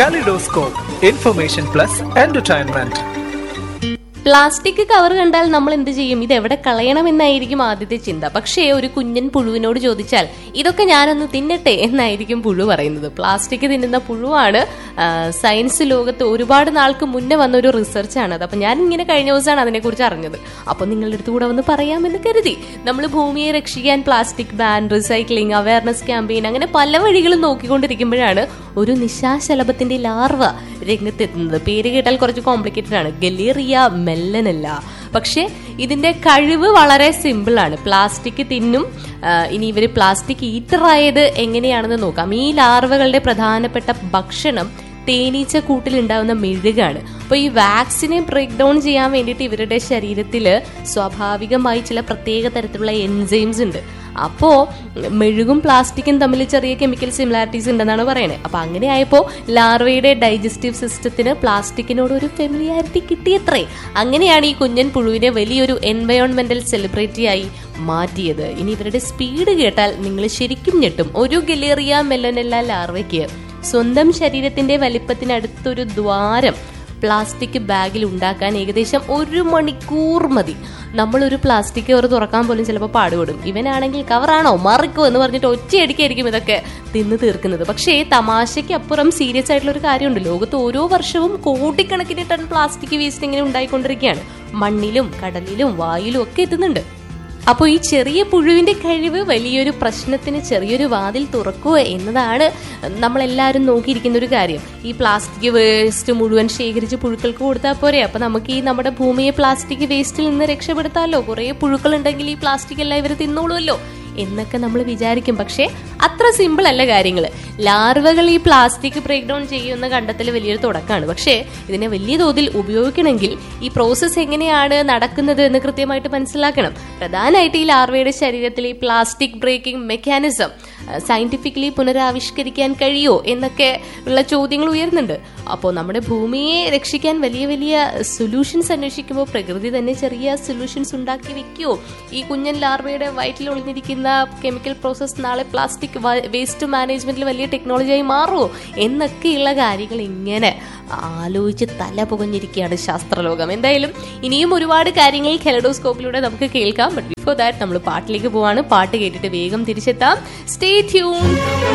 Kaleidoscope, Information Plus Entertainment. Plastic cover കണ്ടാൽ നമ്മൾ എന്ത് ചെയ്യും ഇത് എവിടെ കളയണമെന്നായിരിക്കും ആദ്യത്തെ ചിന്ത പക്ഷേ ഒരു കുഞ്ഞൻ പുഴുവിനോട് ചോദിച്ചാൽ ഇതൊക്കെ ഞാനൊന്ന് തിന്നട്ടെ എന്നായിരിക്കും പുഴു പറയുന്നത് പ്ലാസ്റ്റിക് തിന്നുന്ന പുഴുവാണ് ആ, സയൻസ് ലോകത്ത് ഒരുപാട് നാൾക്ക് മുന്നേ വന്ന ഒരു റിസർച്ചാണ് അത് അപ്പൊ ഞാൻ ഇങ്ങനെ കഴിഞ്ഞ ദിവസമാണ് അതിനെക്കുറിച്ച് അറിഞ്ഞത് അപ്പൊ നിങ്ങളുടെ അടുത്ത് കൂടെ ഒന്ന് പറയാമെന്ന് കരുതി നമ്മൾ ഭൂമിയെ രക്ഷിക്കാൻ plastic ban recycling awareness campaign അങ്ങനെ പല വഴികളും നോക്കിക്കൊണ്ടിരിക്കുമ്പോഴാണ് ഒരു നിശാശലഭത്തിന്റെ ലാർവ രംഗത്തെത്തുന്നത് പേര് കേട്ടാൽ കുറച്ച് കോംപ്ലിക്കേറ്റഡ് ആണ് ഗലേറിയ മെല്ലനല്ല പക്ഷേ ഇതിന്റെ കഴിവ് വളരെ സിമ്പിൾ ആണ് പ്ലാസ്റ്റിക് തിന്നും ആ, ഇനി ഇവര് പ്ലാസ്റ്റിക് ഈറ്റർ ആയത് എങ്ങനെയാണെന്ന് നോക്കാം ഈ ലാർവകളുടെ പ്രധാനപ്പെട്ട ഭക്ഷണം തേനീച്ച കൂട്ടിലുണ്ടാവുന്ന മെഴുകാണ് അപ്പൊ ഈ വാക്സിനെ ബ്രേക്ക് ഡൗൺ ചെയ്യാൻ വേണ്ടിയിട്ട് ഇവരുടെ ശരീരത്തിൽ സ്വാഭാവികമായി ചില പ്രത്യേക തരത്തിലുള്ള എൻസൈംസ് ഉണ്ട് അപ്പോ മെഴുകും പ്ലാസ്റ്റിക്കും തമ്മിൽ ചെറിയ കെമിക്കൽ സിമിലാരിറ്റീസ് ഉണ്ടെന്നാണ് പറയുന്നത് അപ്പൊ അങ്ങനെ ആയപ്പോ ലാർവയുടെ ഡൈജസ്റ്റീവ് സിസ്റ്റത്തിന് പ്ലാസ്റ്റിക്കിനോട് ഒരു ഫെമിലിയാരിറ്റി കിട്ടിയത്രേ അങ്ങനെയാണ് ഈ കുഞ്ഞൻ പുഴുവിനെ വലിയൊരു എൻവയോൺമെന്റൽ സെലിബ്രിറ്റി ആയി മാറ്റിയത് ഇനി ഇവരുടെ സ്പീഡ് കേട്ടാൽ നിങ്ങൾ ശരിക്കും ഞെട്ടും ഒരു ഗലേറിയ മെല്ലനെല്ല ലാർവയ്ക്ക് സ്വന്തം ശരീരത്തിന്റെ വലിപ്പത്തിനടുത്തൊരു ദ്വാരം പ്ലാസ്റ്റിക് ബാഗിൽ ഉണ്ടാക്കാൻ ഏകദേശം ഒരു മണിക്കൂർ മതി നമ്മളൊരു പ്ലാസ്റ്റിക് കവർ തുറക്കാൻ പോലും ചിലപ്പോൾ പാടുപെടും ഇവനാണെങ്കിൽ കവറാണോ മറിക്കോ എന്ന് പറഞ്ഞിട്ട് ഒറ്റയടിക്കായിരിക്കും ഇതൊക്കെ തിന്ന് തീർക്കുന്നത് പക്ഷേ തമാശയ്ക്ക് അപ്പുറം സീരിയസ് ആയിട്ടുള്ള ഒരു കാര്യമുണ്ട് ലോകത്ത് ഓരോ വർഷവും കോടിക്കണക്കിന് ടൺ പ്ലാസ്റ്റിക് വേസ്റ്റ് ഇങ്ങനെ ഉണ്ടായിക്കൊണ്ടിരിക്കുകയാണ് മണ്ണിലും കടലിലും വായുലും ഒക്കെ എത്തുന്നുണ്ട് അപ്പോൾ ഈ ചെറിയ പുഴുവിന്റെ കഴിവ് വലിയൊരു പ്രശ്നത്തിന് ചെറിയൊരു വാതിൽ തുറക്കുക എന്നതാണ് നമ്മളെല്ലാവരും നോക്കിയിരിക്കുന്ന ഒരു കാര്യം ഈ പ്ലാസ്റ്റിക് വേസ്റ്റ് മുഴുവൻ ശേഖരിച്ച് പുഴുക്കൾക്ക് കൊടുത്താൽ പോരെ അപ്പൊ നമുക്ക് ഈ നമ്മുടെ ഭൂമിയെ പ്ലാസ്റ്റിക് വേസ്റ്റിൽ നിന്ന് രക്ഷപ്പെടുത്താമല്ലോ കുറേ പുഴുക്കൾ ഉണ്ടെങ്കിൽ ഈ പ്ലാസ്റ്റിക് എല്ലാം ഇവർ തിന്നോളുമല്ലോ എന്നൊക്കെ നമ്മൾ വിചാരിക്കും പക്ഷേ അത്ര സിമ്പിൾ അല്ല കാര്യങ്ങൾ ലാർവകൾ ഈ പ്ലാസ്റ്റിക് ബ്രേക്ക് ഡൗൺ ചെയ്യുന്ന കണ്ടെത്തൽ വലിയൊരു തുടക്കമാണ് പക്ഷേ ഇതിനെ വലിയ തോതിൽ ഉപയോഗിക്കണമെങ്കിൽ ഈ പ്രോസസ്സ് എങ്ങനെയാണ് നടക്കുന്നത് എന്ന് കൃത്യമായിട്ട് മനസ്സിലാക്കണം പ്രധാനമായിട്ട് ഈ ലാർവയുടെ ശരീരത്തിൽ ഈ പ്ലാസ്റ്റിക് ബ്രേക്കിംഗ് മെക്കാനിസം സയന്റിഫിക്കലി പുനരാവിഷ്കരിക്കാൻ കഴിയോ എന്നൊക്കെ ഉള്ള ചോദ്യങ്ങൾ ഉയരുന്നുണ്ട് അപ്പോൾ നമ്മുടെ ഭൂമിയെ രക്ഷിക്കാൻ വലിയ വലിയ സൊല്യൂഷൻസ് അന്വേഷിക്കുമ്പോൾ പ്രകൃതി തന്നെ ചെറിയ സൊല്യൂഷൻസ് ഉണ്ടാക്കി വെക്കുമോ ഈ കുഞ്ഞൻ ലാർവയുടെ വയറ്റിൽ ഒളിഞ്ഞിരിക്കുന്ന കെമിക്കൽ പ്രോസസ്സ് നാളെ പ്ലാസ്റ്റിക് വേസ്റ്റ് മാനേജ്മെന്റിൽ വലിയ ടെക്നോളജിയായി മാറുമോ എന്നൊക്കെയുള്ള കാര്യങ്ങൾ ഇങ്ങനെ ആലോചിച്ച് തല പുകഞ്ഞിരിക്കുകയാണ് ശാസ്ത്രലോകം എന്തായാലും ഇനിയും ഒരുപാട് കാര്യങ്ങൾ കെലഡോസ്കോപ്പിലൂടെ നമുക്ക് കേൾക്കാം ബട്ട് ബിഫോർ ദാറ്റ് നമ്മൾ പാട്ടിലേക്ക് പോവാണ് പാട്ട് കേട്ടിട്ട് വേഗം തിരിച്ചെത്താം സ്റ്റേ ട്യൂൺ